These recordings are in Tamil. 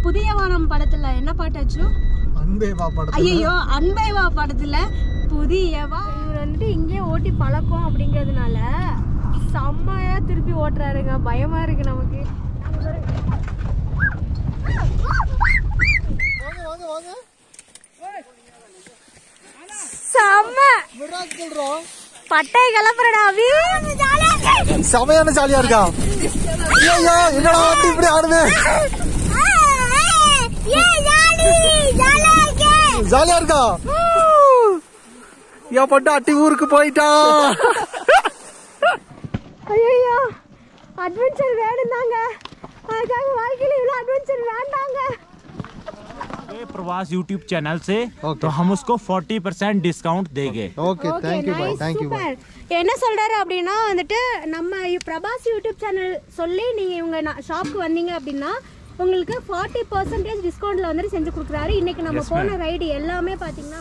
புதிய வானம் படத்துல என்ன பாட்டாச்சு அன்பே வா படத்துல ஐயோ அன்பை வா படத்துல புதியவா இவர் வந்துட்டு இங்கே ஓட்டி பழக்கம் அப்படிங்கிறதுனால செம்மையா திருப்பி ஓட்டுறாருங்க பயமா இருக்கு நமக்கு வாங்க வாங்க வாங்க செம்ம மிராக்கிள் ரா பட்டை கிளப்புறடா வீ செமையான ஜாலியா இருக்கா ஐயோ என்னடா வண்டி இப்படி ஆடுது ஜாலியா இருக்கா என் பட்டு அட்டி ஊருக்கு போயிட்டா ஐயோ அட்வென்ச்சர் வேணும் தாங்க அதுக்காக வாழ்க்கையில இவ்வளோ அட்வென்ச்சர் வேண்டாங்க ये प्रवास यूट्यूब चैनल से Okay. तो हम उसको 40 परसेंट डिस्काउंट देंगे okay thank you bye thank you bye என்ன சொல்றாரு அப்படின்னா வந்துட்டு நம்ம பிரபாஸ் யூடியூப் சேனல் சொல்லி நீங்க இவங்க ஷாப்க்கு வந்தீங்க அப்படின்னா உங்களுக்கு ஃபார்ட்டி பர்சன்டேஜ் டிஸ்கவுண்ட்ல வந்துட்டு செஞ்சு கொடுக்குறாரு இன்னைக்கு நம்ம போன ரைடு எல்லாமே பாத்தீங்கன்னா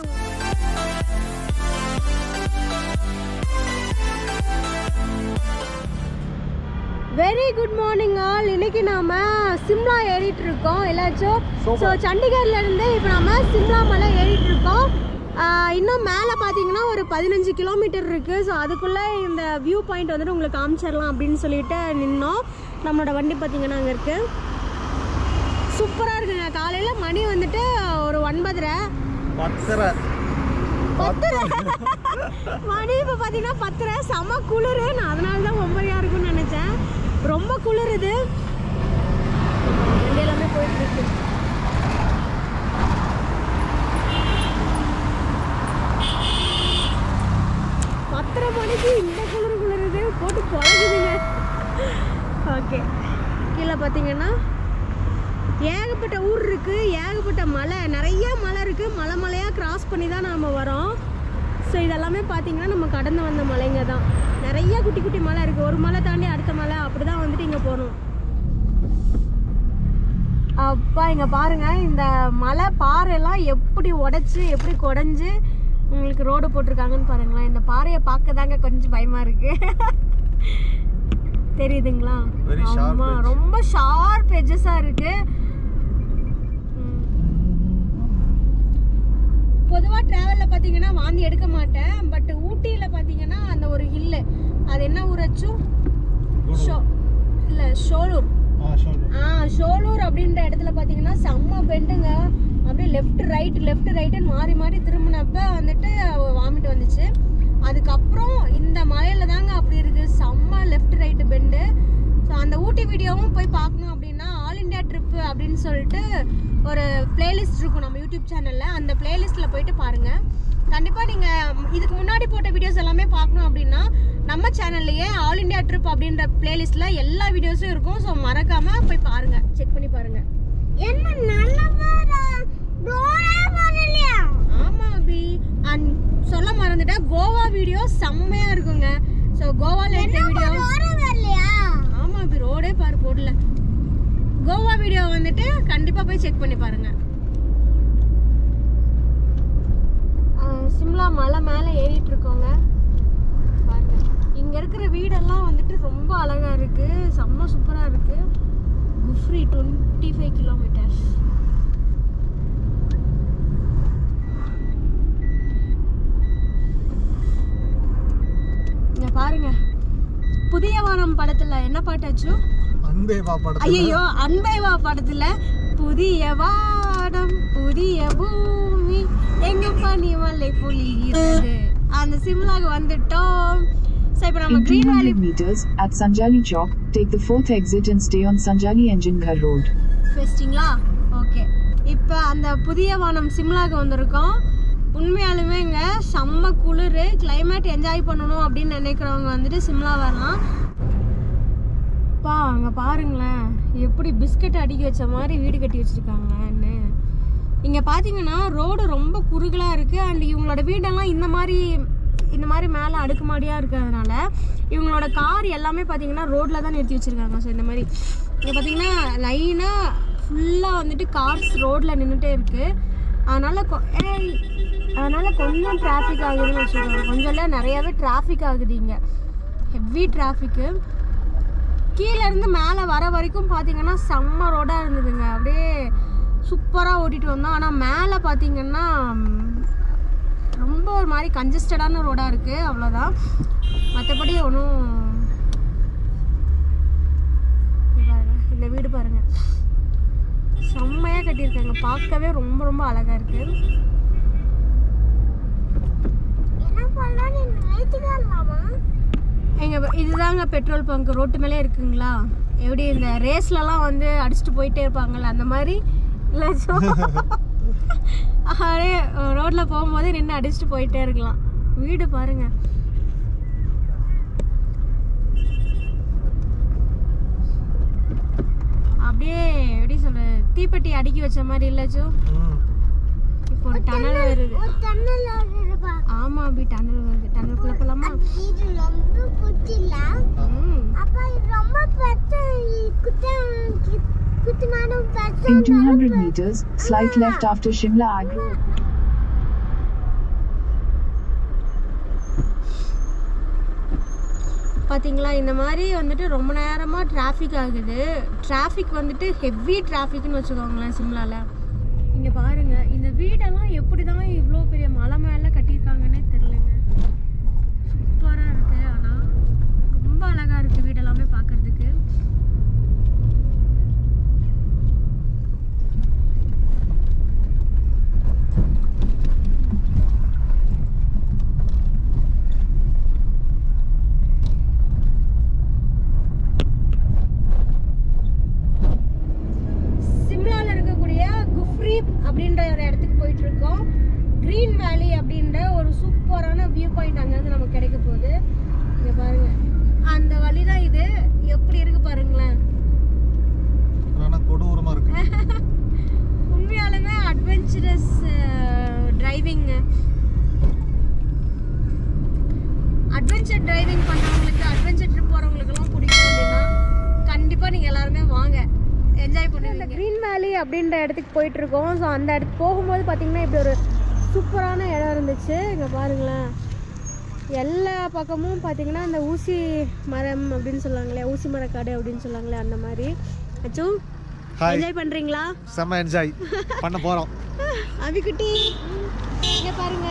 வெரி குட் மார்னிங் ஆல் இன்னைக்கு நாம சிம்லா ஏறிட்டு இருக்கோம் எல்லாச்சும் ஸோ சண்டிகர்ல இருந்து இப்போ நாம சிம்லா மலை ஏறிட்டு இருக்கோம் ஆஹ் இன்னும் மேலே பார்த்தீங்கன்னா ஒரு பதினஞ்சு கிலோமீட்டர் இருக்கு ஸோ அதுக்குள்ள இந்த வியூ பாயிண்ட் வந்துட்டு உங்களுக்கு காமிச்சிடலாம் அப்படின்னு சொல்லிட்டு நின்னோம் நம்மளோட வண்டி பார்த்தீங்கன்னா அங்கே இருக்கு சூப்பராக இருக்குங்க காலையில் மணி வந்துட்டு ஒரு ஒன்பதரை பத்தரை பத்தரை மணி இப்போ பார்த்தீங்கன்னா பத்தரை செம குளிர் நான் அதனால தான் ஒம்பரையாக இருக்கும்னு நினச்சேன் ரொம்ப குளிருது வண்டி எல்லாமே போயிட்டு இருக்கு பத்தரை மணிக்கு இந்த குளிர் குளிருது போட்டு குழகுதுங்க ஓகே கீழே பார்த்தீங்கன்னா ஏகப்பட்ட ஊர் இருக்கு ஏகப்பட்ட மலை நிறைய மலை இருக்கு மலை மலையாக கிராஸ் பண்ணி தான் நாம வரோம் ஸோ இதெல்லாமே பார்த்தீங்கன்னா நம்ம கடந்து வந்த மலைங்க தான் நிறைய குட்டி குட்டி மலை இருக்கு ஒரு மலை தாண்டி அடுத்த மலை அப்படிதான் வந்துட்டு இங்கே போகணும் அப்பா இங்க பாருங்க இந்த மலை பாறையெல்லாம் எப்படி உடைச்சு எப்படி குடைஞ்சு உங்களுக்கு ரோடு போட்டிருக்காங்கன்னு பாருங்களேன் இந்த பாறையை பார்க்க தாங்க கொஞ்சம் பயமா இருக்கு தெரியுதுங்களா Very sharp ஆமா edge. ரொம்ப ஷார்ப் எஜஸா இருக்கு ம். பொதுவா டிராவல்ல பாத்தீங்கன்னா வாந்தி எடுக்க மாட்டேன் பட் ஊட்டியில பாத்தீங்கன்னா அந்த ஒரு ஹில்லு அது என்ன ஊராச்சும் ஷோ- இல்ல ஷோலூர் ஆ சொல்லு ஆ ஷோலூர் அப்படின்ற இடத்துல பார்த்தீங்கன்னா செம்ம பெண்டுங்க அப்படியே லெஃப்ட் ரைட் லெஃப்ட் ரைட்டுன்னு மாறி மாறி திரும்பினப்ப வந்துட்டு வாமிட் வந்துச்சு அதுக்கப்புறம் இந்த மலையில தாங்க அப்படி இருக்கு செம்ம லெஃப்ட் ரைட்டு பெண்டு ஸோ அந்த ஊட்டி வீடியோவும் போய் பார்க்கணும் அப்படின்னா ஆல் இந்தியா ட்ரிப் அப்படின்னு சொல்லிட்டு ஒரு பிளேலிஸ்ட் இருக்கும் நம்ம யூடியூப் சேனல்ல அந்த பிளேலிஸ்ட்ல போயிட்டு பாருங்க கண்டிப்பா நீங்க இதுக்கு முன்னாடி போட்ட வீடியோஸ் எல்லாமே பார்க்கணும் அப்படின்னா நம்ம சேனல்லையே ஆல் இந்தியா ட்ரிப் அப்படின்ற பிளேலிஸ்ட்ல எல்லா வீடியோஸும் இருக்கும் ஸோ மறக்காம போய் பாருங்க செக் பண்ணி பாருங்க என்ன ஆமா அபி அண்ட் சொல்ல மறந்துட்டேன் கோவா வீடியோ செம்மையா இருக்குங்க ஸோ கோவால எடுத்த வீடியோ ஆமா அபி ரோடே பாரு போடல கோவா வீடியோ வந்துட்டு கண்டிப்பா போய் செக் பண்ணி பாருங்க சிம்லா மலை மேலே ஏறிட்டு இருக்கோங்க பாருங்க இங்க இருக்கிற வீடெல்லாம் வந்துட்டு ரொம்ப அழகா இருக்கு செம்ம சூப்பரா இருக்கு குஃப்ரி டுவெண்ட்டி ஃபைவ் கிலோமீட்டர்ஸ் இங்க பாருங்க புதிய வானம் படத்துல என்ன பாட்டாச்சு அன்பே வா படத்துல ஐயோ அன்பை வா படத்துல புதிய வானம் புதிய பூமி எங்க பனி மலை பொழிகிறது அந்த சிம்லாக்கு வந்துட்டோம் சோ இப்போ நம்ம In கிரீன் வேலி 200 meters, at Sanjali Chowk, take the fourth exit and stay on Sanjali Engine Ghar Road. ஃபெஸ்டிங்களா ஓகே இப்போ அந்த புதிய வானம் சிம்லாக்கு வந்திருக்கோம் உண்மையாலுமே இங்கே செம்ம குளிர் கிளைமேட் என்ஜாய் பண்ணணும் அப்படின்னு நினைக்கிறவங்க வந்துட்டு சிம்லா வரலாம் பா அங்கே பாருங்களேன் எப்படி பிஸ்கட் அடுக்கி வச்ச மாதிரி வீடு கட்டி வச்சுருக்காங்கன்னு இங்கே பார்த்தீங்கன்னா ரோடு ரொம்ப குறுகலாக இருக்குது அண்ட் இவங்களோட வீடெல்லாம் இந்த மாதிரி இந்த மாதிரி மேலே அடுக்குமாடியாக இருக்கிறதுனால இவங்களோட கார் எல்லாமே பார்த்தீங்கன்னா ரோட்டில் தான் நிறுத்தி வச்சுருக்காங்க ஸோ இந்த மாதிரி இங்கே பார்த்தீங்கன்னா லைனாக ஃபுல்லாக வந்துட்டு கார்ஸ் ரோட்டில் நின்றுட்டே இருக்குது அதனால் கொ ஏய், அதனால் கொஞ்சம் டிராஃபிக் ஆகுதுன்னு வச்சுக்கோங்க கொஞ்சம் இல்லை நிறையாவே டிராஃபிக் ஆகுது இங்கே ஹெவி டிராஃபிக்கு கீழே இருந்து மேலே வர வரைக்கும் பார்த்தீங்கன்னா செம்ம ரோடாக இருந்ததுங்க அப்படியே சூப்பராக ஓட்டிட்டு வந்தோம் ஆனால் மேலே பார்த்தீங்கன்னா ம், ரொம்ப ஒரு மாதிரி கன்ஜஸ்டடான ரோடாக இருக்குது அவ்வளோதான் மற்றபடி ஒன்றும் பாருங்க இந்த வீடு பாருங்க செம்மையாக கட்டியிருக்காங்க பார்க்கவே ரொம்ப ரொம்ப அழகாக இருக்கு எங்க இதுதாங்க பெட்ரோல் பங்க் ரோட்டு மேலே இருக்குங்களா எப்படி இந்த ரேஸ்லலாம் வந்து அடிச்சுட்டு போயிட்டே இருப்பாங்கல்ல அந்த மாதிரி இல்லை அப்படியே ரோட்ல போகும்போதே நின்று அடிச்சுட்டு போயிட்டே இருக்கலாம் வீடு பாருங்க அப்படியே எப்படி சொல்ற தீப்பெட்டி அடுக்கி வச்ச மாதிரி இல்லச்சோ இப்போ ஒரு டனல் வருது ஆமா அப்படி டனல் வருது டனலுக்குள்ள போலாமா ம். In 200 meters, slight left after Shimla Agro. பாத்தீங்களா இந்த மாதிரி வந்துட்டு ரொம்ப நேரமா டிராஃபிக் ஆகுது டிராஃபிக் வந்துட்டு ஹெவி டிராஃபிக்னு வச்சுக்கோங்களேன் சிம்லால இங்க பாருங்க இந்த வீடெல்லாம் எப்படிதான் இவ்வளோ பெரிய மலை மேல கட்டியிருக்காங்கன்னே தெரியலங்க சூப்பரா இருக்கு ஆனா ரொம்ப அழகா இருக்கு வீடெல்லாமே பார்க்கிறதுக்கு சிம்லால இருக்கக்கூடிய குஃப்ரி அப்படின்ற ஒரு இடத்துக்கு போயிட்டு இருக்கோம் க்ரீன் வேலி அப்படின்ற ஒரு சூப்பரான வியூ பாயிண்ட் அங்கேருந்து நமக்கு கிடைக்க போகுது இங்க பாருங்க அந்த வழி தான் இது எப்படி இருக்கு பாருங்களேன் ஆனா கொடூரமா இருக்கு உண்மையாலுமே அட்வென்ச்சரஸ் டிரைவிங் அட்வென்ச்சர் டிரைவிங் பண்றவங்களுக்கு அட்வென்ச்சர் ட்ரிப் போறவங்களுக்குலாம் பிடிக்கும் அப்படின்னா கண்டிப்பா நீங்க எல்லாருமே வாங்க என்ஜாய் பண்ணுங்க இந்த க்ரீன் வேலி அப்படின்ற இடத்துக்கு போயிட்டு இருக்கோம் ஸோ அந்த இடத்துக்கு போகும்போது பார்த்தீங்கன்னா இப்படி ஒரு சூப்பரான இடம் இருந்துச்சு இங்கே பாருங்களேன் எல்லா பக்கமும் பார்த்தீங்கன்னா இந்த ஊசி மரம் அப்படின்னு சொல்லுவாங்களே ஊசி மரக்காடு அப்படின்னு சொல்லுவாங்களே அந்த மாதிரி அச்சு ஹாய் என்ஜாய் பண்றீங்களா செம்ம என்ஜாய் பண்ண போறோம் அபிக்குட்டி இங்க பாருங்க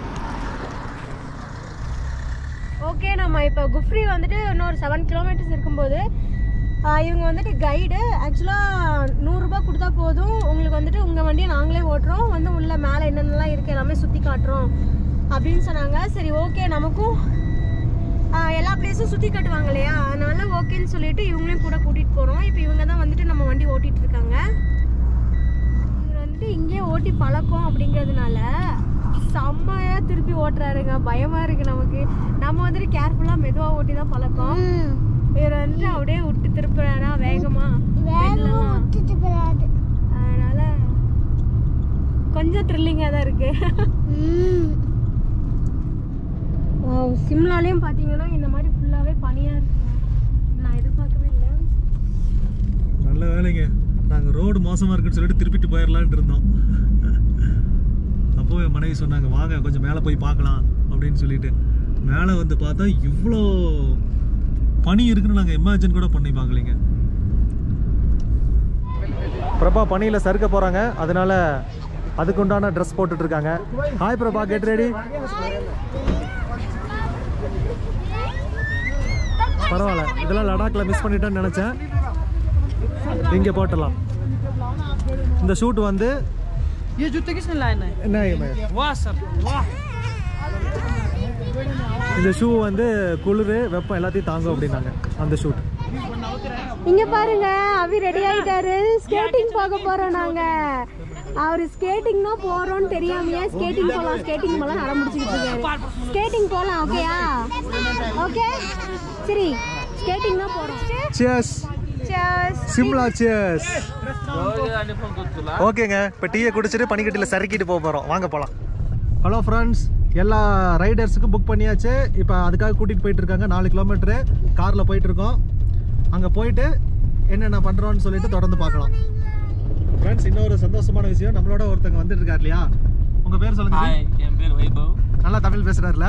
ஓகே நம்ம இப்போ குஃப்ரி வந்துட்டு இன்னொரு செவன் கிலோமீட்டர்ஸ் இருக்கும்போது ஆஹ், இவங்க வந்துட்டு கைடு ஆக்சுவலாக நூறுரூபா கொடுத்தா போதும் உங்களுக்கு வந்துட்டு உங்கள் வண்டியை நாங்களே ஓட்டுறோம் வந்து உள்ள மேலே என்னென்னலாம் இருக்குது எல்லாமே சுற்றி காட்டுறோம் அப்படின்னு சொன்னாங்க சரி ஓகே நமக்கும் ஆஹ், எல்லா பிளேஸும் சுற்றி காட்டுவாங்க இல்லையா அதனால ஓகேன்னு சொல்லிட்டு இவங்களையும் கூட கூட்டிகிட்டு போகிறோம் இப்போ இவங்க தான் வந்துட்டு நம்ம வண்டி ஓட்டிகிட்டு இருக்காங்க இவர் வந்துட்டு இங்கே ஓட்டி பழக்கம் அப்படிங்கிறதுனால செம்மையா திருப்பி ஓட்டுறாருங்க பயமா இருக்கு நமக்கு நம்ம வந்துட்டு கேர்ஃபுல்லா மெதுவா ஓட்டி தான் பழக்கம் இவர் வந்துட்டு அப்படியே விட்டு திருப்புறாரா வேகமா பெண்லலாம். அதனால கொஞ்சம் த்ரில்லிங்காக தான் இருக்கு Wow, சிம்லாலையும் பார்த்தீங்கன்னா இந்த மாதிரி ஃபுல்லாகவே பனியாக இருக்குங்க நான் எதிர்பார்க்கவே இல்லை நல்ல வேலைங்க நாங்க ரோடு மோசமா இருக்குன்னு சொல்லிட்டு திருப்பிட்டு போயிடலான்ட்டு இருந்தோம் அப்போ என் மனைவி சொன்னாங்க வாங்க கொஞ்சம் மேலே போய் பார்க்கலாம் அப்படின்னு சொல்லிட்டு மேலே வந்து பார்த்தா இவ்வளோ பனி இருக்குன்னு நாங்கள் இமேஜின் கூட பண்ணி பார்க்கலைங்க பிரபா பனியில் சறுக்க போகிறாங்க அதனால அதுக்கு உண்டான ட்ரெஸ் போட்டுட்டு இருக்காங்க ஹாய் பிரபா கெட் ரெடி பரவாயில்ல இதெல்லாம் லடாக்ல மிஸ் பண்ணிட்டேன்னு நினச்சேன் இங்கே போட்டலாம் இந்த ஷூட் வந்து ये जूते किसने लाए हैं என்ன இமய? वाह सर वाह இந்த ஷூ வந்து குளிர் வெப்பம் எல்லாத்தையும் தாங்கும் அப்படின்னாங்க அந்த ஷூட் இங்க பாருங்க அவி ரெடி ஆயிட்டாரு ஸ்கேட்டிங் போக போறோம் நாங்க அவர் ஸ்கேட்டிங் தான் போறோம்னு தெரியாமையே ஸ்கேட்டிங் போலாம் ஸ்கேட்டிங் போலாம் நட முடிச்சுக்கிட்டு இருக்காரு ஸ்கேட்டிங் போலாம் ஓகேயா ஓகே சரி ஸ்கேட்டிங் தான் போறோம் சியர்ஸ் Cheers. சிம்லா சியர்ஸ் ஓகேங்க இப்போ டீயை குடிச்சிட்டு பனிக்கட்டியில் சறுக்கிட்டு போக போகிறோம் வாங்க போகலாம் ஹலோ ஃப்ரெண்ட்ஸ் எல்லா ரைடர்ஸுக்கும் புக் பண்ணியாச்சு இப்போ அதுக்காக கூட்டிகிட்டு போயிட்டு இருக்காங்க நாலு கிலோமீட்டரு காரில் போயிட்டு இருக்கோம் அங்கே போயிட்டு என்னென்ன பண்ணுறோன்னு சொல்லிட்டு தொடர்ந்து பார்க்கலாம் ஃப்ரெண்ட்ஸ் இன்னொரு சந்தோஷமான விஷயம் நம்மளோட ஒருத்தங்க வந்துட்டு இருக்கார் இல்லையா உங்கள் பேர் சொல்லுங்க हाय என் பேர் வைபவ் நல்லா தமிழ் பேசுறாருல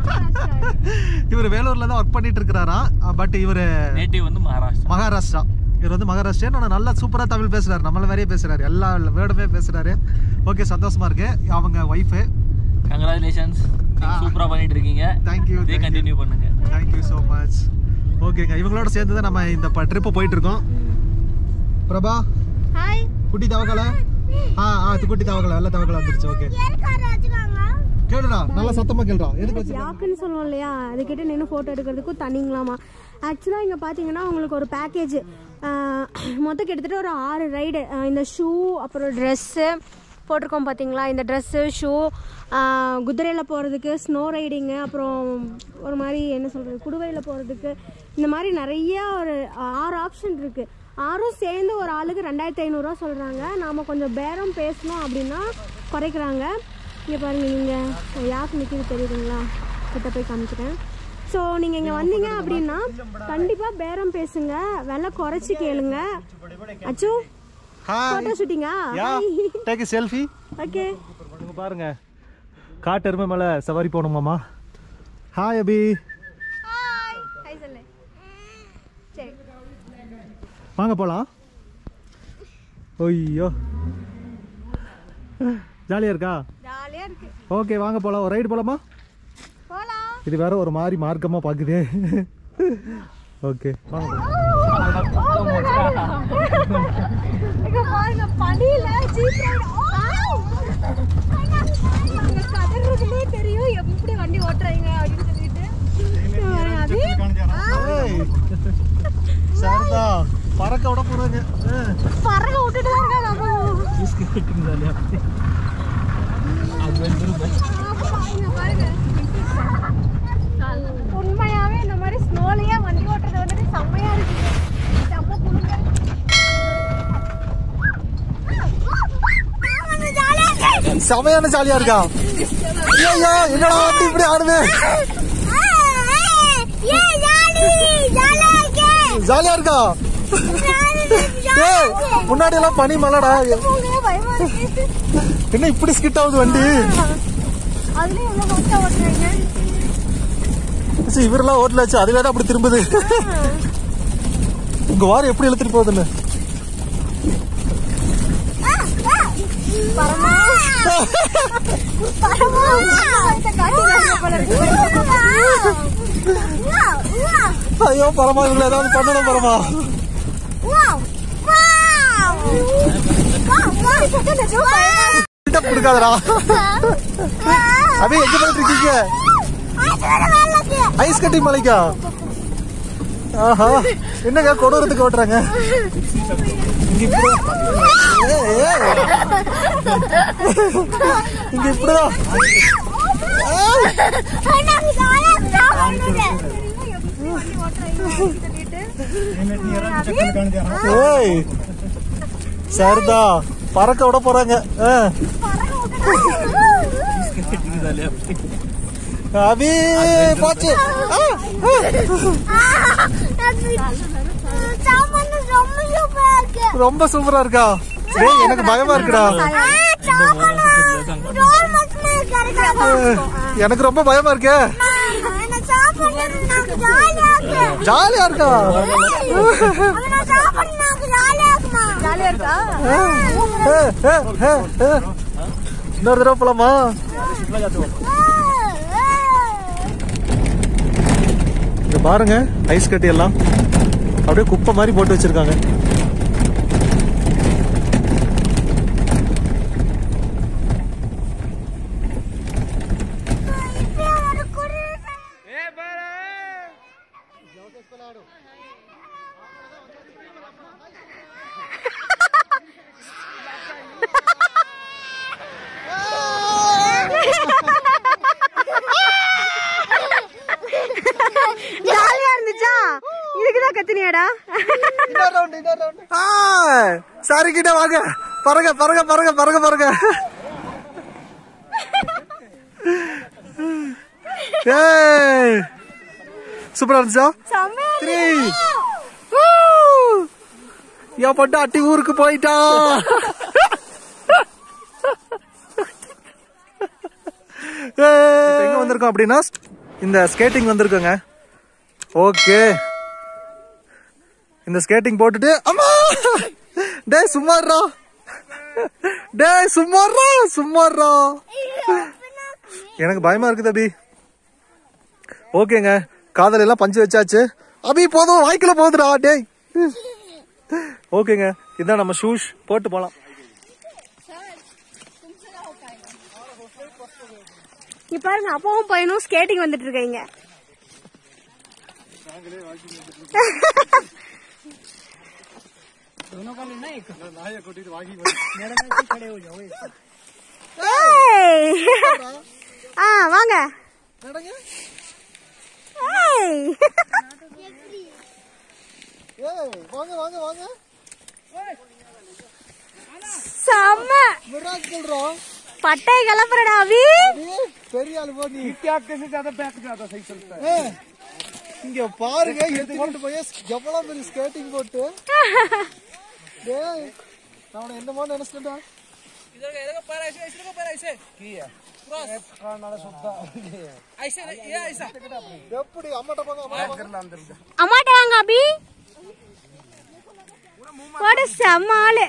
இவர் வேலூர்ல தான் ஒர்க் பண்ணிட்டு இருக்கிறாரா பட் இவர் நேட்டிவ் வந்து மகாராஷ்டிரா மகாராஷ்டிரா இவர் வந்து மகாராஷ்டிரியன் ஆனால் நல்லா சூப்பராக தமிழ் பேசுறாரு நம்மள மாதிரியே பேசுறாரு எல்லா வேர்டுமே பேசுறாரு ஓகே சந்தோஷமா இருக்கு அவங்க ஒய்ஃபு கங்க்ராச்சுலேஷன்ஸ் சூப்பரா பண்ணிட்டு இருக்கீங்க தேங்க்யூ இதே கண்டினியூ பண்ணுங்க தேங்க்யூ ஸோ மச் ஓகேங்க இவங்களோட சேர்ந்து தான் நம்ம இந்த ட்ரிப்பு போயிட்டு இருக்கோம் பிரபா ஹாய் குட்டி தவக்கலை ஆ ஆ இது குட்டி தவக்கலை வெள்ள தவக்கலை வந்துருச்சு ஓகே கேளுடா நல்லா சத்தமா கேளுடா எதுக்கு வச்சு யாக்குன்னு சொல்லுவோம் இல்லையா அதுக்கிட்ட நின்று ஃபோட்டோ எடுக்கிறதுக்கும் தனிங்களாமா ஆக்சுவலாக இங்கே பார்த்தீங்கன்னா உங்களுக்கு ஒரு பேக்கேஜ் மொத்தம் கிட்டத்தட்ட ஒரு ஆறு ரைடு இந்த ஷூ அப்புறம் ட்ரெஸ்ஸு போட்டிருக்கோம் பார்த்தீங்களா இந்த ட்ரெஸ்ஸு ஷூ குதிரையில் போகிறதுக்கு ஸ்னோ ரைடிங்கு அப்புறம் ஒரு மாதிரி என்ன சொல்கிறது குடுவையில் போகிறதுக்கு இந்த மாதிரி நிறைய ஒரு ஆறு ஆப்ஷன் இருக்குது ஆறும் சேர்ந்து ஒரு ஆளுக்கு ரெண்டாயிரத்தி ஐநூறுரூவா சொல்கிறாங்க நாம் கொஞ்சம் பேரம் பேசணும் அப்படின்னா குறைக்கிறாங்க இங்கே பாருங்கள் நீங்கள் யாருக்கு நிற்கிது தெரியுதுங்களா கிட்ட போய் காமிக்கிறேன் ஸோ நீங்கள் இங்கே வந்தீங்க அப்படின்னா கண்டிப்பாக பேரம் பேசுங்க விலை குறைச்சி கேளுங்க அச்சு ஹாய் ஃபோட்டோ ஷூட்டிங்கா யா டேக் செல்ஃபி ஓகே இங்க பாருங்க காட்டு எருமை மேலே சவாரி போகணுமாமா ஹாய் அபி ஹாய் ஹாய் சொல்லு சரி வாங்க போகலாம் ஐயோ ஜாலியாக இருக்கா ஜாலியாக இருக்கு ஓகே வாங்க போகலாம் ஒரு ரைடு போகலாமா போகலாம் இது வேற ஒரு மாதிரி மார்க்கமாக பார்க்குதே ஓகே வாங்க போலாம். இங்க பாருங்க பனியில ஜீப் ரைடு கதறதுலே தெரியும் எப்படி வண்டி ஓட்டுறாங்க அப்படின்னு சொல்லிட்டு இங்க பாருங்க, அது ஏய், சரிதா பறக்க விட போகிறாங்க பறக்க விட்டுட்டு தான் இருக்காங்க அம்மா. ஆமா, இங்க பாருங்க. உண்மையாவே இந்த மாதிரி ஸ்னோலயே வண்டி ஓட்டுறது வந்துட்டு செம்மையா இருக்கு செம்ம குளுங்க. செமையான ஜாலியா இருக்கா ஐயோ என்னடா வண்டி இப்படி ஆடுது ஜாலியா இருக்கா ஏய் முன்னாடி எல்லாம் பனி மலைடா பயமா இருக்கு. என்ன இப்படி ஸ்கிட் ஆகுது வண்டி அதுலயும் எவ்வளவு ஹாஸ்டா ஓட்டுறாங்க சரி, இவரெல்லாம் ஓட்டலாச்சு அது வேற அப்படி திரும்புது உங்க வாரம் எப்படி இழுத்துட்டு போகுதுன்னு பரமா பரமா இதை காட்டிடுறாங்க போல இருக்கு. ஐயோ பரமா இவங்களை ஏதாவது பண்ணணும் பரமா கிட்ட கொடுக்காதடா அபி எங்க போயிட்டு இருக்கீங்க ஐஸ் கட்டி மலைக்கா ஆஹா என்னங்க கொடூரத்துக்கு ஓட்டுறாங்க இங்க இப்படி ஏய், ஏய். இங்க இப்படிதான் ஏய் சரிதா பறக்க விட போறாங்க ஆ. அபி போச்சு ஆ, ஆ. ரொம்ப சூப்பரா இருக்கா டேய் எனக்கு பயமா இருக்குடா எனக்கு ரொம்ப பயமா இருக்கே ஜாலியா இருக்கா ஜாலியா இருக்கா ஏ, ஏ, ஏ, ஏ. இன்னொரு தடவை போலாமா இங்க பாருங்க ஐஸ் கட்டி எல்லாம் அப்படியே குப்பை மாதிரி போட்டு வச்சிருக்காங்க ஜாலியா இருந்துச்சா இதுக்குதான் கத்துனியாடா சாரி கிட்ட வாங்க பறங்க பறங்க பறங்க பறங்க பறங்க ஏய் சூப்பரா இருந்துச்சா செம்மையா த்ரீ என் பட்டு அட்டி ஊருக்கு போயிட்டா இப்ப எங்க வந்திருக்கோம் அப்படின்னா இந்த ஸ்கேட்டிங் வந்திருக்கோங்க ஓகே இந்த ஸ்கேட்டிங் போட்டுட்டு அம்மா டேய் சும்மாறா டேய் சும்மாறா சும்மாறா எனக்கு பயமா இருக்குது அபி ஓகேங்க காதல் எல்லாம் பஞ்சு வச்சாச்சு அபி போதும் வாய்க்குள்ள போகுதுடா டேய் ஓகேங்க இதான் நம்ம ஷூஸ் போட்டு போலாம் இங்க பாருங்க அப்பாவும் பையனும் ஸ்கேட்டிங் வந்துட்டு இருக்காங்க ஏய். ஆ வாங்க ஏய். வாங்க வாங்க வாங்க செம்ம மிராக்கிள்ரா பட்டை கிளப்புறடா அபி பெரிய ஆளு போ நீ ஏய், இங்க பாருங்க எடுத்துக்கிட்டு போய் எவ்வளவு பெரிய ஸ்கேட்டிங் போட்டு டேய் நான் உன்னை என்னமோ நினைச்சிட்டேன்டா எப்படி அம்மாட்ட போங்க அம்மாட்ட போங்க. அம்மாட்ட வாங்க அபி போட செம்ம ஆளு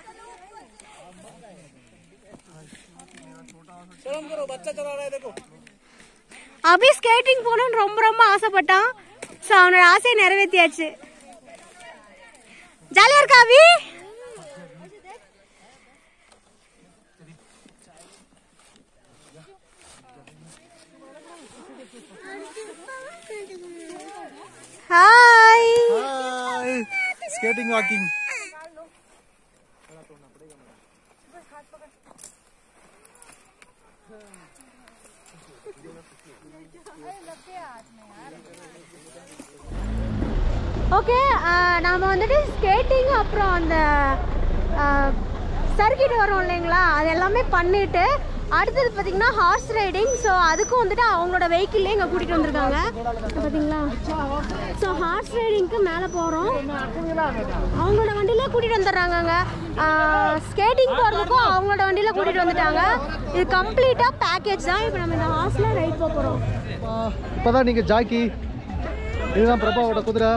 அபி ஸ்கேட்டிங் போகணும்னு ரொம்ப ரொம்ப ஆசைப்பட்டான் ஸோ அவனோட ஆசையை நிறைவேற்றியாச்சு ஜாலியா இருக்கா Abhi hi hi skating walking okay நாம வந்துட்டு ஸ்கேட்டிங் அப்புறம் அந்த சர்க்கிட் வரும் இல்லைங்களா அது எல்லாமே பண்ணிட்டு அடுத்தது பார்த்தீங்கன்னா ஹார்ஸ் ரைடிங் ஸோ அதுக்கும் வந்துட்டு அவங்களோட வெஹிக்கிள்லேயே இங்கே கூட்டிகிட்டு வந்திருக்காங்க பார்த்தீங்களா ஸோ ஹார்ஸ் ரைடிங்க்கு மேலே போகிறோம் அவங்களோட வண்டியிலே கூட்டிகிட்டு வந்துடுறாங்கங்க ஸ்கேட்டிங் போகிறதுக்கும் அவங்களோட வண்டியில் கூட்டிகிட்டு வந்துட்டாங்க இது கம்ப்ளீட்டாக பேக்கேஜ் தான் இப்போ நம்ம இந்த ஹார்ஸில் ரைட் போக போகிறோம் இப்பதான் நீங்க ஜாக்கி இதுதான் பிரபாவோட குதிரை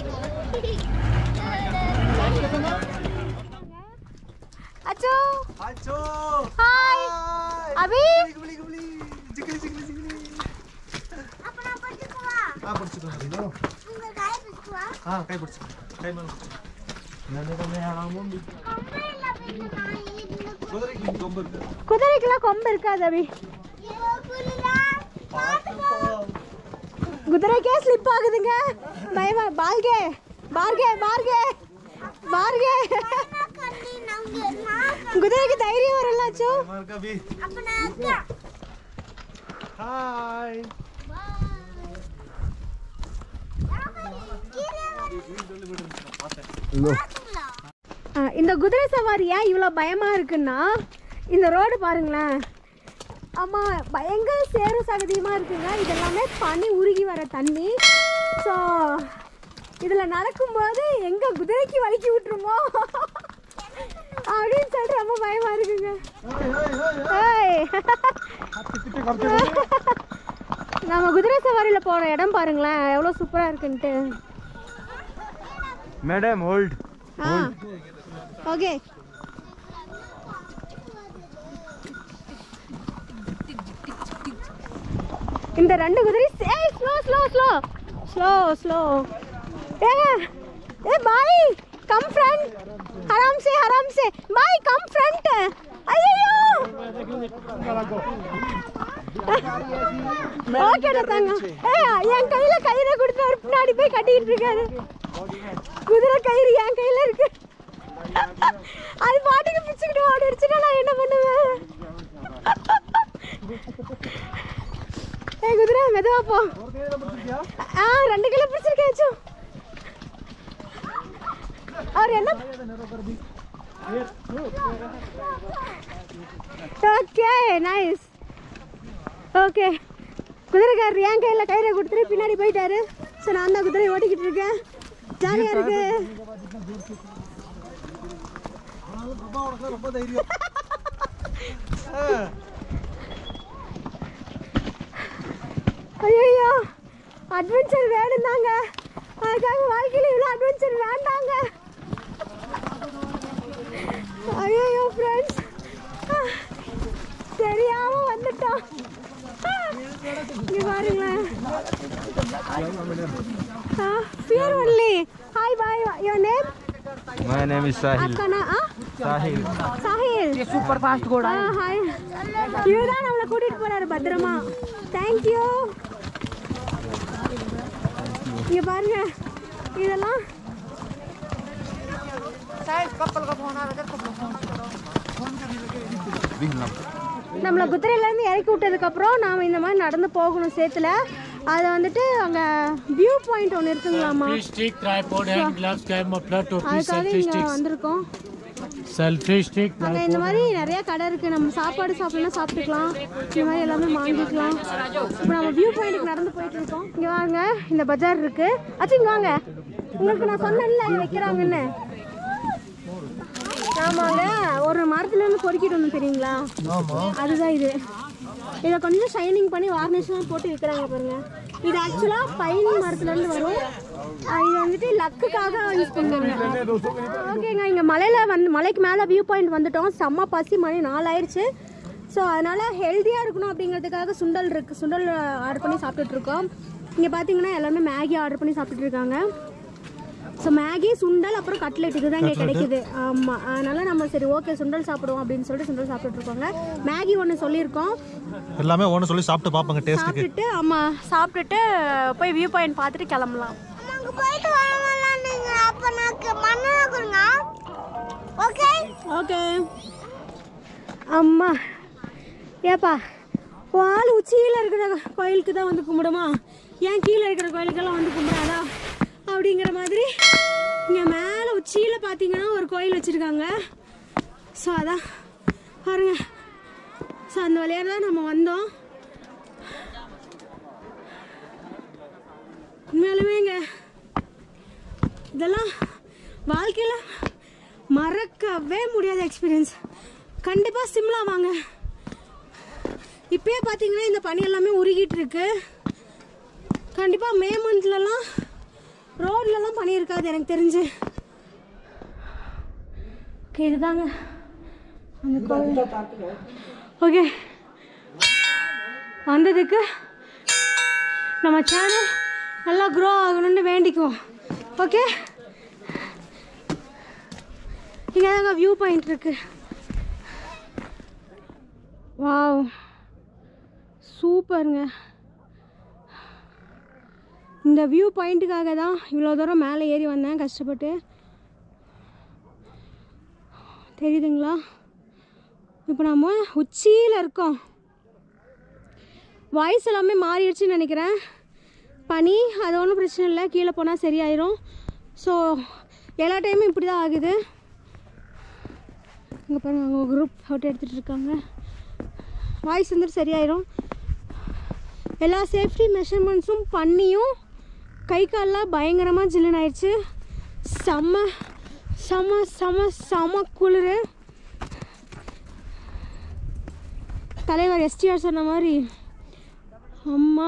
அச்சோ அச்சோ ஹாய் அபி ஆ பிடிச்சிக்கலாம் ஆ கை பிடிச்சிக்கலாம் கை மேல குதிரைக்கு கொம்பு இருக்கு குதிரைக்கெல்லாம் கொம்பு இருக்காது அபி குதிரைக்கே ஸ்லிப் ஆகுதுங்க பயமா பார்கே பார்கே பார்கே பார்கே குதிரைக்கு தைரியம் வரல அச்சோ பயமா இருக்கா பி ஹாய் ஆ, இந்த குதிரை சவாரி ஏன் இவ்வளோ பயமாக இருக்குன்னா இந்த ரோடு பாருங்களேன் ஆமாம் பயங்கர சேறு சகதியமாக இருக்குங்க இது எல்லாமே பனி உருகி வர தண்ணி ஸோ இதில் நடக்கும்போது எங்கே குதிரைக்கு வலிக்கி விட்டுருமோ அப்படின்னு சொல்லிட்டு ரொம்ப பயமாக இருக்குங்க ஏய். நம்ம குதிரை சவாரியில் போகிற இடம் பாருங்களேன் எவ்வளோ சூப்பராக இருக்குன்ட்டு मैडम होल्ड ஆ ஓகே இந்த ரெண்டு குதிரை ஏய் slow slow slow slow slow ஏங்க ஏ பாய் கம் ஃப்ரண்ட் ஆராம் से आराम से பாய் கம் ஃப்ரண்ட் ஐயோ ஓகே தாங்க ஏய் என் கையில கயிறை கொடுத்து அவர் பின்னாடி போய் கட்டிட்டு இருக்காரு குதிரை கயிறு என் கையில இருக்கு அது பாட்டுக்கு பிச்சுக்கிட்டு ஓடிடுச்சுன்னா நான் என்ன பண்ணுவேன் ஏய் குதிரை மெதுவா போ ஆ ரெண்டு கிலோ பிடிச்சிருக்கேன் அவர் என்ன ஓகே நைஸ் ஓகே குதிரைக்காரர் என் கையில் கயிறை கொடுத்துட்டு பின்னாடி போயிட்டாரு ஸோ நான் தான் குதிரை ஓட்டிக்கிட்டு இருக்கேன் ஜாலியாக இருக்கு பிரபாவோட ரொம்ப தைரியம் ஐயோ அட்வென்ச்சர் வேணும் தாங்க எனக்காக வாழ்க்கையில் இவ்வளோ அட்வென்ச்சர் வேண்டாங்க ஐயோ ஃப்ரெண்ட்ஸ் தெரியாம வந்துட்டோம் இங்க பாருங்களேன் fear only hi bye your name My name is Sahil. आपका नाम आ? Sahil. சாஹில் சூப்பர் ஃபாஸ்ட் கூட ஹாய் இவர்தான் நம்மளை கூட்டிட்டு போறாரு பத்திரமா தேங்க் யூ இங்க பாருங்க இதெல்லாம் நம்மளை குதிரையிலேருந்து இறக்கி விட்டதுக்கப்புறம் நாம் இந்த மாதிரி நடந்து போகணும் சேத்துல அதை வந்துட்டு அங்கே வியூ பாயிண்ட் ஒன்று இருக்குங்களாமா stick, tripod, hand gloves, cam, muffler, topi, அதுக்காக selfie இங்கே sticks. வந்திருக்கோம் Selfie stick, அங்கே இந்த மாதிரி நிறைய கடை இருக்குது நம்ம சாப்பாடு சாப்பிடலாம் சாப்பிட்டுக்கலாம் இந்த மாதிரி எல்லாமே வாங்கிக்கலாம் இப்போ நம்ம வியூ பாயிண்ட்டுக்கு நடந்து போயிட்டு இருக்கோம் இங்கே வாங்க இந்த பஜார் இருக்கு அச்சு இங்கே வாங்க உங்களுக்கு நான் சொன்னேன்ல இங்க வைக்கிறாங்கன்னு ஆமாங்க ஒரு மரத்துலேருந்து பொறுக்கிட்டு வந்து தெரியுங்களா அதுதான் இது இதை கொஞ்சம் ஷைனிங் பண்ணி வார்னிஷ்லாம் போட்டு விற்கிறாங்க பாருங்க இது ஆக்சுவலாக பைன் மரத்துலேருந்து வரும் ஆஹ் இது வந்துட்டு லக்குக்காக யூஸ் பண்ணுவாங்க ஓகேங்க இங்கே மலையில் வந்து மலைக்கு மேலே வியூ பாயிண்ட் வந்துட்டோம் செம்ம பசி மணி நாலாயிருச்சு ஸோ அதனால் ஹெல்த்தியாக இருக்கணும் அப்படிங்கிறதுக்காக சுண்டல் இருக்குது சுண்டல் ஆர்டர் பண்ணி சாப்பிட்டுட்டு இருக்கோம் இங்கே பார்த்தீங்கன்னா எல்லாமே மேகி ஆர்டர் பண்ணி சாப்பிட்டுட்டு இருக்காங்க ஸோ மேகி சுண்டல் அப்புறம் கட்லெட் இதுதான் இங்கே கிடைக்குது ஆமாம் அதனால நம்ம சரி ஓகே சுண்டல் சாப்பிடுவோம் அப்படின்னு சொல்லிட்டு சுண்டல் சாப்பிட்டுட்டு இருக்கோங்க மேகி ஒன்று சொல்லியிருக்கோம் எல்லாமே ஒன்று சொல்லி சாப்பிட்டு பார்ப்பாங்க டேஸ்ட்டுக்கு சாப்பிட்டுட்டு ஆமாம் சாப்பிட்டுட்டு போய் வியூ பாயிண்ட் பார்த்துட்டு கிளம்பலாம் அங்க போயிட்டு வரலாம் நீங்க அப்ப எனக்கு மண்ணெண்ண கொடுங்க ஓகே ஓகே அம்மா ஏப்பா வால் உச்சியில் இருக்கிற கோயிலுக்கு தான் வந்து கும்பிடுமா ஏன் கீழே இருக்கிற கோயிலுக்கெல்லாம் வந்து கும்பிடாதா அப்படிங்கிற மாதிரி இங்கே மேலே உச்சியில் பார்த்தீங்கன்னா ஒரு கோயில் வச்சுருக்காங்க ஸோ அதான் பாருங்க ஸோ அந்த வழியாக தான் நம்ம வந்தோம் உண்மையாலுமே இங்கே இதெல்லாம் வாழ்க்கையில் மறக்கவே முடியாத எக்ஸ்பீரியன்ஸ் கண்டிப்பாக சிம்லா வாங்க இப்பயே பார்த்தீங்கன்னா இந்த பனி எல்லாமே உருகிட்டு இருக்கு கண்டிப்பாக மே மந்த்லலாம் ரோட்லலாம் பனி இருக்காது எனக்கு தெரிஞ்சு ஓகே இதுதாங்க அந்த கோவில் ஓகே வந்ததுக்கு நம்ம சேனல் நல்லா க்ரோ ஆகணும்னு வேண்டிக்குவோம் ஓகே இங்கே தாங்க வியூ பாயிண்ட் இருக்கு வாவ் சூப்பருங்க இந்த வியூ பாயிண்ட்டுக்காக தான் இவ்வளோ தூரம் மேலே ஏறி வந்தேன் கஷ்டப்பட்டு தெரியுதுங்களா இப்போ நம்ம உச்சியில் இருக்கோம் வாய்ஸ் எல்லாமே மாறிடுச்சுன்னு நினைக்கிறேன் பனி அது ஒன்றும் பிரச்சனை இல்லை கீழே போனால் சரியாயிரும் ஸோ எல்லா டைமும் இப்படி தான் ஆகுது இங்கே பாருங்க அவங்க குரூப் ஃபோட்டோ எடுத்துகிட்டு இருக்காங்க வாய்ஸ் வந்துட்டு சரியாயிரும் எல்லா சேஃப்டி மெஷர்மெண்ட்ஸும் பண்ணியும் கை கால்லாம் பயங்கரமாக ஜில்லுன்னு ஆயிடுச்சு செம்ம செம்ம செம்ம செம்ம குளிர் தலைவர் எஸ்டிஆர் சொன்ன மாதிரி அம்மா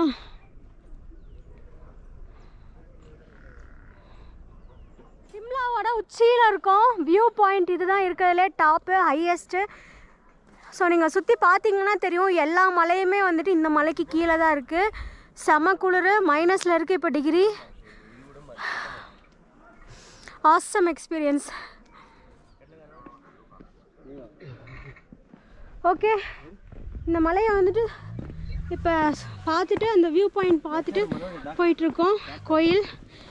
சிம்லாவோட உச்சியில் இருக்கோம் வியூ பாயிண்ட் இதுதான் இருக்கிறதுலே டாப்பு ஹையஸ்ட்டு ஸோ நீங்கள் சுற்றி பார்த்தீங்கன்னா தெரியும் எல்லா மலையுமே வந்துட்டு இந்த மலைக்கு கீழே தான் இருக்குது செம குளிர் மைனஸில் இருக்குது இப்போ டிகிரி ஆசம் எக்ஸ்பீரியன்ஸ் ஓகே இந்த மலையை வந்துட்டு இப்போ பார்த்துட்டு அந்த வியூ பாயிண்ட் பார்த்துட்டு போயிட்டுருக்கோம் கோயில்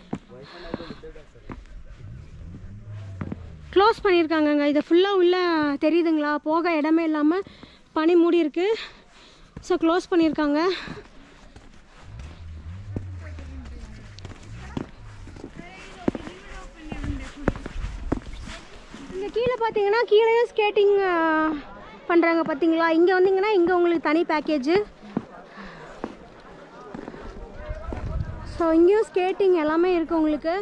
க்ளோஸ் பண்ணியிருக்காங்கங்க இதை ஃபுல்லாக உள்ள தெரியுதுங்களா போக இடமே இல்லாமல் பனி மூடி இருக்கு ஸோ க்ளோஸ் பண்ணியிருக்காங்க இங்கே கீழே பார்த்தீங்கன்னா கீழேயும் ஸ்கேட்டிங் பண்ணுறாங்க பார்த்தீங்களா இங்கே வந்தீங்கன்னா இங்கே உங்களுக்கு தனி பேக்கேஜு ஸோ இங்கேயும் ஸ்கேட்டிங் எல்லாமே இருக்குது உங்களுக்கு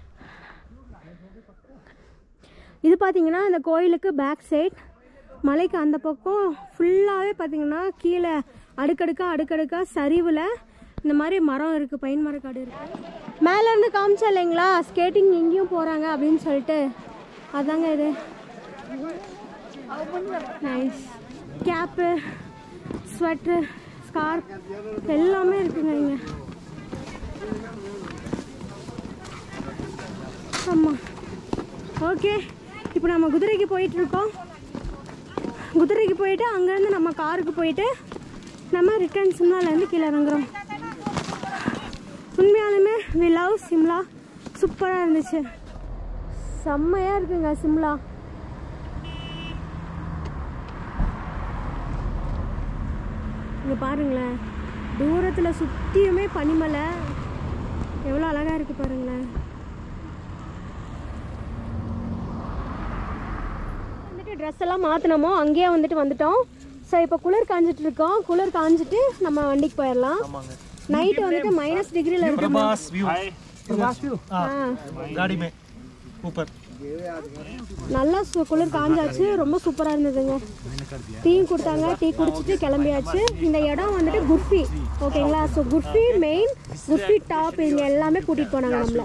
இது பார்த்தீங்கன்னா இந்த கோயிலுக்கு பேக் சைட் மலைக்கு அந்த பக்கம் ஃபுல்லாகவே பார்த்தீங்கன்னா கீழே அடுக்கடுக்கா அடுக்கடுக்கா சரிவில் இந்த மாதிரி மரம் இருக்குது பைன் மரக்காடு இருக்குது மேலேருந்து காமிச்சா இல்லைங்களா ஸ்கேட்டிங் எங்கேயும் போகிறாங்க அப்படின்னு சொல்லிட்டு அதாங்க இது நைஸ் கேப்பு ஸ்வெட்ரு ஸ்கார்ப் எல்லாமே இருக்குங்க இங்கே ஆமாம் ஓகே இப்போ நம்ம குதிரைக்கு போயிட்டு இருக்கோம் குதிரைக்கு போயிட்டு அங்கேருந்து நம்ம காருக்கு போயிட்டு நம்ம ரிட்டர்ன் சிம்லாலேருந்து கீழே இறங்குறோம் உண்மையாலுமே வி லவ் சிம்லா சூப்பராக இருந்துச்சு செம்மையாக இருக்குங்க சிம்லா இங்கே பாருங்களேன் தூரத்தில் சுற்றியுமே பனிமலை எவ்வளோ அழகாக இருக்குது பாருங்களேன் வந்துட்டு ட்ரெஸ் எல்லாம் மாற்றினோமோ அங்கேயே வந்துட்டு வந்துட்டோம் ஸோ இப்போ குளிர் காஞ்சிட்டு இருக்கோம் குளிர் காஞ்சிட்டு நம்ம வண்டிக்கு போயிடலாம் நைட்டு வந்துட்டு மைனஸ் டிகிரியில் இருக்கு प्रभास व्यू प्रभास व्यू हाँ ஆ गाड़ी में ऊपर நல்லா சு- குளிர் காஞ்சாச்சு ரொம்ப சூப்பராக இருந்ததுங்க டீயும் கொடுத்தாங்க டீ குடிச்சிட்டு கிளம்பியாச்சு இந்த இடம் வந்துட்டு குர்ஃபி ஓகேங்களா so kulfi main kulfi top இவங்க எல்லாமே கூட்டிகிட்டு போனாங்க நம்மள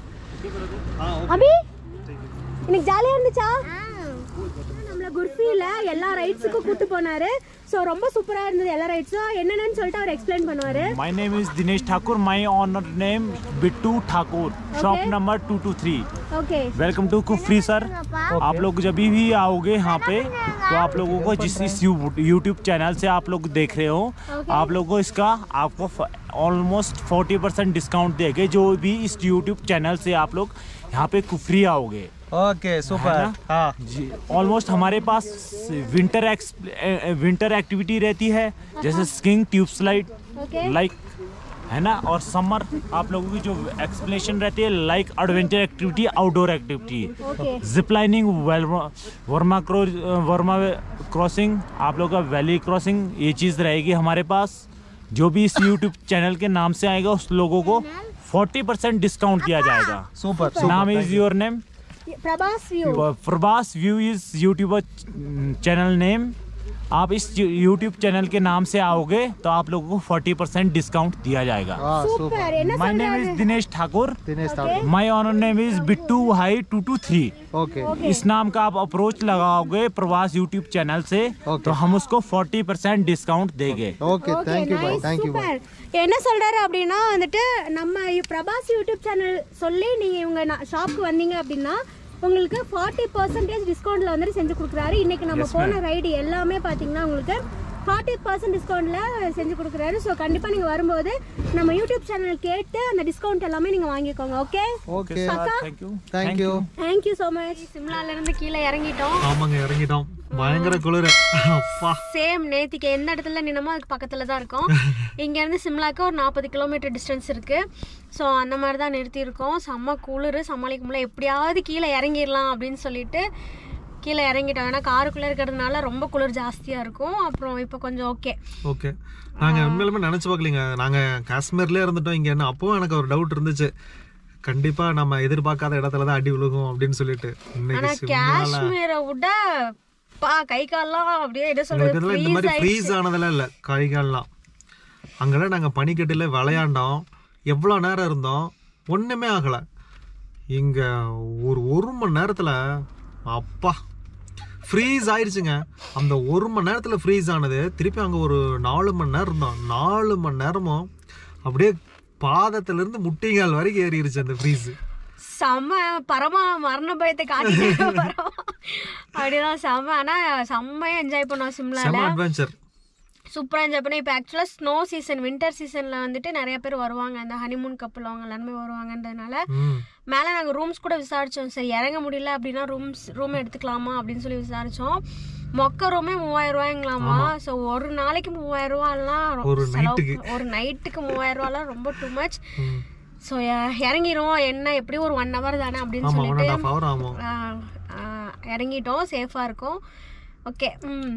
அபி இன்னைக்கு ஜாலியாக இருந்துச்சா நம்மள குர்ஃபியில் எல்லா ரைட்ஸுக்கும் கூட்டு போனாரு ஸோ ரொம்ப சூப்பராக இருந்தது எல்லா ரைட்ஸும் என்னென்னு சொல்லிட்டு அவர் எக்ஸ்பிளைன் பண்ணுவார் My name is Dinesh Thakur. My honor name Bittu Thakur. Shop Okay. number two two three. Okay welcome to Kufri sir आप लोग जब भी आओगे यहाँ पे तो आप लोगों को जिस इस यूट्यूब चैनल से आप लोग देख रहे हो आप लोगों को इसका आपको ऑलमोस्ट फोर्टी परसेंट डिस्काउंट देंगे जो भी इस यूट्यूब चैनल से आप लोग यहाँ पे कुफरी आओगे ओके सुपर है ना? हाँ जी ऑलमोस्ट हमारे पास विंटर विंटर एक्टिविटी रहती है जैसे skiing tube slide okay like है ना और समर आप लोगों की जो एक्सप्लेनेशन रहती है like adventure activity outdoor activity okay zip lining Burma क्रो वर्मा क्रॉसिंग आप लोग का वैली क्रॉसिंग ये चीज़ रहेगी हमारे पास जो भी इस यूट्यूब चैनल के नाम से आएगा उस लोगों को 40% परसेंट डिस्काउंट दिया जाएगा सुपर नाम is your name Prabhas view Prabhas view is YouTuber channel name आप इस यूट्यूब चैनल के नाम से आओगे तो आप लोगों को 40% परसेंट डिस्काउंट दिया जाएगा हाँ सुपर சூப்பர் என்ன my name is Dinesh Thakur Dinesh Thakur my honour name is Bittu hi two two three okay इस नाम का आप अप्रोच लगाओगे प्रवास यूट्यूब चैनल से Okay. तो हम उसको 40% परसेंट डिस्काउंट देंगे ओके थैंक यू भाई थैंक यू भाई சூப்பர் என்ன சொல்றாரு அப்படின்னா வந்துட்டு நம்ம பிரபாஸ் யூடியூப் சேனல் சொல்லி நீங்க இவங்க ஷாப்க்கு வந்தீங்க அப்படின்னா உங்களுக்கு ஃபார்ட்டி பர்சன்டேஜ் டிஸ்கவுண்ட்ல வந்துட்டு செஞ்சு கொடுக்குறாரு இன்னைக்கு நம்ம போன ரைடு எல்லாமே பாத்தீங்கன்னா உங்களுக்கு ஃபார்ட்டி பர்சன்ட் டிஸ்கவுண்ட்ல செஞ்சு கொடுக்குறாரு ஸோ கண்டிப்பா நீங்க வரும்போது நம்ம யூடியூப் சேனல் கேட்டு அந்த டிஸ்கவுண்ட் எல்லாமே நீங்க வாங்கிக்கோங்க okay okay thank you thank you thank you so much சிம்லால இருந்து கீழே இறங்கிட்டோம் ஆமாங்க இறங்கிட்டோம் பயங்கர குளிர் அப்பா சேம் நேத்திக்கு எந்த இடத்துல நின்னமோ அதுக்கு பக்கத்தில் தான் இருக்கோம் இங்கேருந்து சிம்லாக்கு ஒரு நாற்பது கிலோமீட்டர் டிஸ்டன்ஸ் இருக்குது ஸோ அந்த மாதிரி தான் நிறுத்தியிருக்கோம் செம்ம குளிர் சமாளிக்க முடியல எப்படியாவது கீழே இறங்கிடலாம் அப்படின்னு சொல்லிட்டு கீழே இறங்கிட்டோம் ஏன்னா காருக்குள்ளே இருக்கிறதுனால ரொம்ப குளிர் ஜாஸ்தியாக இருக்கும் அப்புறம் இப்போ கொஞ்சம் ஓகே ஓகே நாங்க உண்மையிலுமே நினைச்சு பார்க்கலீங்க நாங்க காஷ்மீர்லயே இருந்துட்டோம் இங்க என்ன அப்பவும் எனக்கு ஒரு டவுட் இருந்துச்சு கண்டிப்பா நம்ம எதிர்பார்க்காத இடத்துல தான் அடி விழுகும் அப்படின்னு சொல்லிட்டு இன்னைக்கு ஆனால் சிம்லால காஷ்மீரை விட பா கை கால்லாம் அப்படியே என்ன எங்களுக்கு இதெல்லாம் இந்த மாதிரி சொல்கிறது ஃப்ரீஸ் ஆனதெல்லாம் இல்லை கைகால்லாம் அங்கெல்லாம் நாங்கள் பனிக்கட்டில் விளையாண்டோம் எவ்வளோ நேரம் இருந்தோம் ஒன்றுமே ஆகலை இங்கே ஒரு ஒரு மணி நேரத்தில் அப்பா ஃப்ரீஸ் ஆயிடுச்சுங்க அந்த ஒரு மணி நேரத்தில் ஃப்ரீஸ் ஆனது திருப்பி அங்கே ஒரு நாலு மணி நேரம் இருந்தோம் நாலு மணி நேரமும் அப்படியே பாதத்திலிருந்து முட்டிங்கால் வரைக்கும் ஏறிடுச்சு அந்த ஃப்ரீஸு செம்ம பரமா மரண பயத்தை காட்டிட்டு வரோம் அப்படிதான் செம்ம ஆனா செம்மையா என்ஜாய் பண்ணோம் சிம்லால செம அட்வென்ச்சர் சூப்பராக என்ஜாய் பண்ணி இப்போ ஆக்சுவலாக ஸ்னோ சீசன் வின்டர் சீசனில் வந்துட்டு நிறைய பேர் வருவாங்க இந்த ஹனிமூன் கப்பல் அவங்க எல்லாருமே வருவாங்கன்றதுனால ம் மேலே நாங்கள் ரூம்ஸ் கூட விசாரித்தோம் சரி இறங்க முடியல அப்படின்னா ரூம்ஸ் ரூம் எடுத்துக்கலாமா அப்படின்னு சொல்லி விசாரித்தோம் மொக்க ரூமே மூவாயிரம் ரூபாய்ங்களாமா ஸோ ஒரு நாளைக்கு மூவாயிரம் ரூபாலாம் ரொ- ஒரு செலவு- நைட்டுக்கு. ஒரு நைட்டுக்கு மூவாயிரம் ரூபாலாம் ரொம்ப டூ மச் ம். ஸோ இறங்கிரும் என்ன எப்படியும் ஒரு ஒன் ஹவர் தானே அப்படின்னு ஆமாம் ஒன் சொல்லிட்டு அண்ட் ஆஃப் ஹவர் ஆகும் ஆ, ஆ, இறங்கிட்டோம் சேஃபாக இருக்கும் ஓகே ம்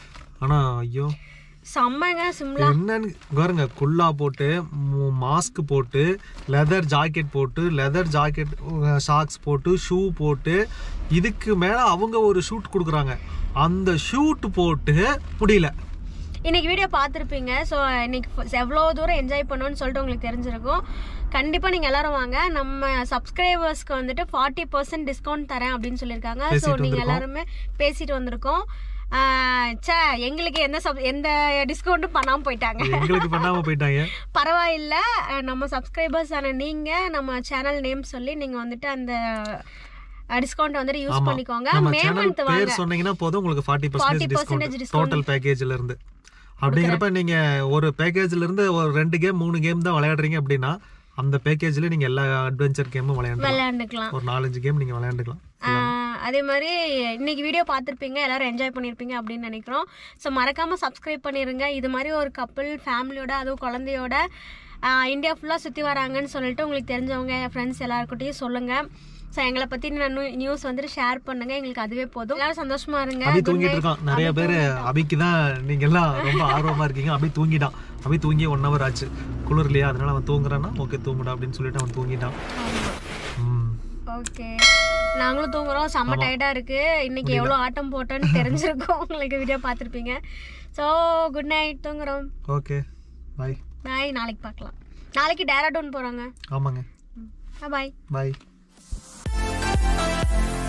ஆனால் ஐயோ செம்மங்க சிம்லா என்னன்னு பாருங்க குல்லா போட்டு மாஸ்க் போட்டு லெதர் ஜாக்கெட் போட்டு லெதர் ஜாக்கெட் ஷாக்ஸ் போட்டு ஷூ போட்டு இதுக்கு மேல அவங்க ஒரு ஷூட் கொடுக்குறாங்க அந்த ஷூட் போட்டு முடியல இன்னைக்கு வீடியோ பார்த்துருப்பீங்க ஸோ இன்னைக்கு எவ்வளோ தூரம் என்ஜாய் பண்ணோன்னு சொல்லிட்டு உங்களுக்கு தெரிஞ்சிருக்கும் கண்டிப்பாக நீங்கள் எல்லாரும் வாங்க நம்ம சப்ஸ்கிரைபர்ஸ்க்கு வந்துட்டு ஃபார்ட்டி பர்சன்ட் டிஸ்கவுண்ட் தரேன் அப்படின்னு சொல்லியிருக்காங்க ஸோ பேசிட்டு நீங்கள் வந்திருக்கோம். எல்லாருமே பேசிட்டு வந்திருக்கோம் ஆஹ் ச்சே எங்களுக்கு எந்த sub- எந்த டிஸ்கவுண்ட்டும் பண்ணாமல் போயிட்டாங்க எங்களுக்கு பண்ணாம போயிட்டாங்க பரவாயில்ல அஹ் நம்ம சப்ஸ்கிரைபர்ஸ் ஆன நீங்க நம்ம சேனல் நேம் சொல்லி நீங்க வந்துட்டு அந்த டிஸ்கவுண்ட் வந்துட்டு யூஸ் ஆமா பண்ணிக்கோங்க நம்ம மே சேனல் மந்த் வாங்க பேர் சொன்னீங்கன்னா போதும் உங்களுக்கு forty 40% percentage discount. Discount total பேக்கேஜ்ல இருந்து அப்படிங்கிறப்ப நீங்க ஒரு பேக்கேஜ்ல இருந்து ஒரு ரெண்டு கேம் மூணு கேம் தான் விளையாடுறீங்க அப்படின்னா அந்த பேக்கேஜ்ல நீங்க எல்லா அட்வென்ச்சர் கேமும் விளையாடலாம் விளையாண்டுக்கலாம் ஒரு நாலஞ்சு கேம் நீங்க விளையாண்டுக்கலாம் ஆஹ் அதே மாதிரி இன்னைக்கு வீடியோ பார்த்துருப்பீங்க எல்லாரும் என்ஜாய் பண்ணியிருப்பீங்க அப்படின்னு நினைக்கிறோம் ஸோ மறக்காமல் சப்ஸ்கிரைப் பண்ணிடுங்க இது மாதிரி ஒரு கப்பல் ஃபேமிலியோட அதுவும் குழந்தையோட ஆஹ் இந்தியா ஃபுல்லாக சுற்றி வராங்கன்னு சொல்லிட்டு உங்களுக்கு தெரிஞ்சவங்க ஃப்ரெண்ட்ஸ் எல்லாருக்கிட்டையும் சொல்லுங்கள் ஸோ எங்களை பற்றி நியூஸ் வந்துட்டு ஷேர் பண்ணுங்க எங்களுக்கு அதுவே போதும் எல்லாரும் சந்தோஷமா இருங்க அபி Good தூங்கிட்டு night. இருக்கான் நிறைய பேர் அபிக்கு தான் நீங்க எல்லாம் ரொம்ப ஆர்வமா இருக்கீங்க அபி தூங்கிட்டான் அபி தூங்கி ஒன் ஹவர் ஆச்சு குளிர் இல்லையா அதனால அவன் தூங்குறான்னா ஓகே தூங்குடா அப்படின்னு சொல்லிட்டு அவன் தூங்கிட்டான் ம். ஓகே நாங்களும் தூங்குறோம் செம்ம டயர்டா இருக்கு இன்னைக்கு எவ்வளோ ஆட்டம் போட்டோன்னு தெரிஞ்சிருக்கும் உங்களுக்கு வீடியோ பார்த்துருப்பீங்க ஸோ குட் நைட் தூங்குறோம் ஓகே பாய் பாய் நாளைக்கு பார்க்கலாம் நாளைக்கு டேராடோன் போறாங்க ஆமாங்க பாய் பாய்